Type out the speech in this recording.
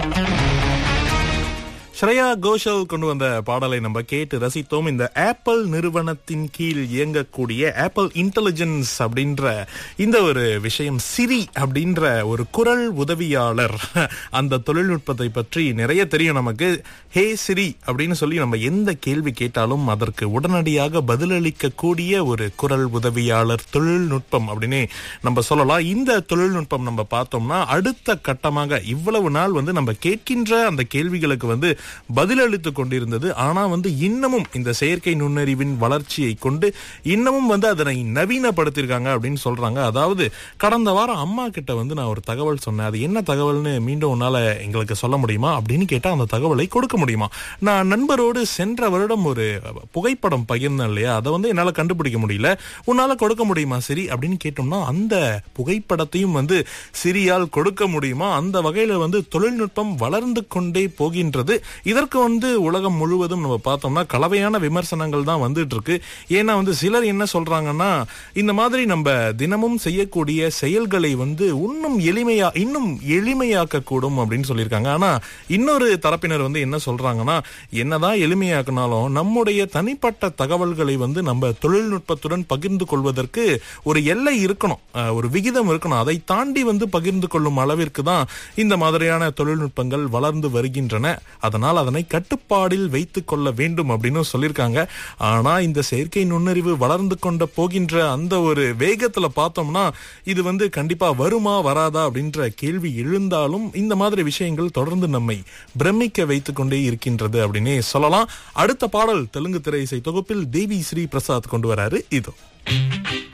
ஸ்ரேயா கோஷல் கொண்டு வந்த பாடலை நம்ம கேட்டு ரசித்தோம் இந்த ஆப்பிள் நிறுவனத்தின் கீழ் இயங்கக்கூடிய ஆப்பிள் இன்டெலிஜென்ஸ் அப்படின்ற இந்த ஒரு விஷயம் சிரி அப்படின்ற ஒரு குரல் உதவியாளர் அந்த தொழில்நுட்பத்தை பற்றி நிறைய தெரியும் நமக்கு ஹே சிரி அப்படின்னு சொல்லி நம்ம எந்த கேள்வி கேட்டாலும் அதற்கு உடனடியாக பதிலளிக்கக்கூடிய ஒரு குரல் உதவியாளர் தொழில்நுட்பம் அப்படின்னு நம்ம சொல்லலாம் இந்த தொழில்நுட்பம் நம்ம பார்த்தோம்னா அடுத்த கட்டமாக இவ்வளவு நாள் வந்து நம்ம கேட்கின்ற அந்த கேள்விகளுக்கு வந்து பதிலளித்து கொண்டிருந்தது ஆனா வந்து இன்னமும் இந்த செயற்கை நுண்ணறிவின் வளர்ச்சியை கொண்டு இன்னமும் வந்து அதனை நவீனப்படுத்தியிருக்காங்க அப்படின்னு சொல்றாங்க அதாவது கடந்த வாரம் அம்மா கிட்ட வந்து நான் ஒரு தகவல் சொன்னேன் அது என்ன தகவல்னு மீண்டும் உன்னால எங்களுக்கு சொல்ல முடியுமா அப்படின்னு கேட்டா அந்த தகவலை கொடுக்க முடியுமா நான் நண்பரோடு சென்ற வருடம் ஒரு புகைப்படம் பகிர்ந்தேன் இல்லையா அதை வந்து என்னால கண்டுபிடிக்க முடியல உன்னால கொடுக்க முடியுமா சரி அப்படின்னு கேட்டோம்னா அந்த புகைப்படத்தையும் வந்து சிரியால் கொடுக்க முடியுமா அந்த வகையில வந்து தொழில்நுட்பம் வளர்ந்து கொண்டே போகின்றது இதற்கு வந்து உலகம் முழுவதும் நம்ம பார்த்தோம்னா கலவையான விமர்சனங்கள் தான் வந்துட்டு இருக்கு ஏன்னா வந்து சிலர் என்ன சொல்றாங்கன்னா இந்த மாதிரி நம்ம தினமும் செய்யக்கூடிய செயல்களை வந்து இன்னும் எளிமையா இன்னும் எளிமையாக்க கூடும் அப்படின்னு சொல்லியிருக்காங்க ஆனா இன்னொரு தரப்பினர் வந்து என்ன சொல்றாங்கன்னா என்னதான் எளிமையாக்கினாலும் நம்முடைய தனிப்பட்ட தகவல்களை வந்து நம்ம தொழில்நுட்பத்துடன் பகிர்ந்து கொள்வதற்கு ஒரு எல்லை இருக்கணும் அஹ், ஒரு விகிதம் இருக்கணும் அதை தாண்டி வந்து பகிர்ந்து கொள்ளும் அளவிற்கு தான் இந்த மாதிரியான தொழில்நுட்பங்கள் வளர்ந்து வருகின்றன அதனால் அதனை கட்டுப்பாடில் வைத்துக் கொள்ள வேண்டும் அப்படின்னு சொல்லியிருக்காங்க ஆனா இந்த செயற்கை நுண்ணறிவு வளர்ந்து கொண்ட போகின்ற அந்த ஒரு வேகத்துல பார்த்தோம்னா இது வந்து கண்டிப்பா வருமா வராதா அப்படின்ற கேள்வி எழுந்தாலும் இந்த மாதிரி விஷயங்கள் தொடர்ந்து நம்மை பிரமிக்க வைத்துக் கொண்டே இருக்கின்றது அப்படின்னே சொல்லலாம் அடுத்த பாடல் தெலுங்கு திரை இசை தொகுப்பில் தேவி ஸ்ரீ பிரசாத் கொண்டு வராரு இதோ